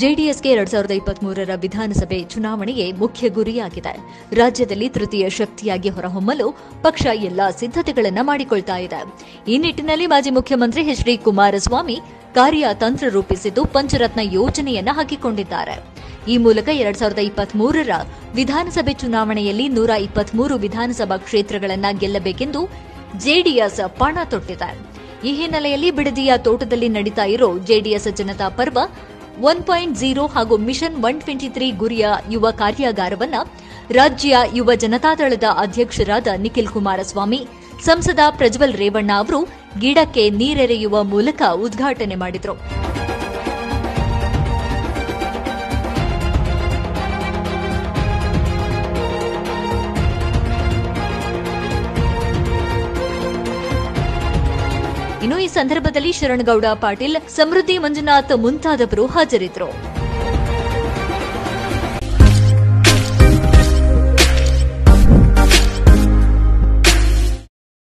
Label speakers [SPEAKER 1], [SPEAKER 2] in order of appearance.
[SPEAKER 1] ಜೆಡಿಎಸ್ಗೆ ಎರಡ್ ಸಾವಿರದ ಇಪ್ಪತ್ಮೂರರ ವಿಧಾನಸಭೆ ಚುನಾವಣೆಯೇ ಮುಖ್ಯ ಗುರಿಯಾಗಿದೆ ರಾಜ್ಯದಲ್ಲಿ ತೃತೀಯ ಶಕ್ತಿಯಾಗಿ ಹೊರಹೊಮ್ಮಲು ಪಕ್ಷ ಎಲ್ಲಾ ಸಿದ್ಧತೆಗಳನ್ನ ಮಾಡಿಕೊಳ್ತಾ ಇದೆ ಈ ನಿಟ್ಟಿನಲ್ಲಿ ಮಾಜಿ ಮುಖ್ಯಮಂತ್ರಿ ಎಚ್ ಡಿ ಕುಮಾರಸ್ವಾಮಿ ಕಾರ್ಯತಂತ್ರ ರೂಪಿಸಿದ್ದು ಪಂಚರತ್ನ ಯೋಜನೆಯನ್ನ ಹಾಕಿಕೊಂಡಿದ್ದಾರೆ ಈ ಮೂಲಕ ಎರಡ್ ಸಾವಿರದ ಇಪ್ಪತ್ಮೂರರ ವಿಧಾನಸಭೆ ಚುನಾವಣೆಯಲ್ಲಿ ನೂರ ಇಪ್ಪತ್ಮೂರು ವಿಧಾನಸಭಾ ಕ್ಷೇತ್ರಗಳನ್ನ ಗೆಲ್ಲಬೇಕೆಂದು ಜೆಡಿಎಸ್ ಪಣ ತೊಟ್ಟಿದೆ ಈ ಹಿನ್ನೆಲೆಯಲ್ಲಿ ಬಿಡದಿಯ ತೋಟದಲ್ಲಿ ನಡೀತಾ ಇರೋ JDS Janata Parva one point zero ಹಾಗೂ ಮಿಷನ್ ಒನ್ ಟ್ವೆಂಟಿ ತ್ರೀ ಗುರಿಯ ಯುವ ಕಾರ್ಯಾಗಾರವನ್ನ ರಾಜ್ಯ ಯುವ ಜನತಾದಳದ ಅಧ್ಯಕ್ಷರಾದ ನಿಖಿಲ್ ಕುಮಾರಸ್ವಾಮಿ ಸಂಸದ ಪ್ರಜ್ವಲ್ ರೇವಣ್ಣ ಅವರು ಗಿಡಕ್ಕೆ ನೀರೆರೆಯುವ ಮೂಲಕ ಉದ್ಘಾಟನೆ ಮಾಡಿದರು ಇನ್ನು ಈ ಸಂದರ್ಭದಲ್ಲಿ ಶರಣಗೌಡ ಪಾಟೀಲ್ ಸಮೃದ್ಧಿ ಮಂಜುನಾಥ್ ಮುಂತಾದವರು ಹಾಜರಿದ್ದರು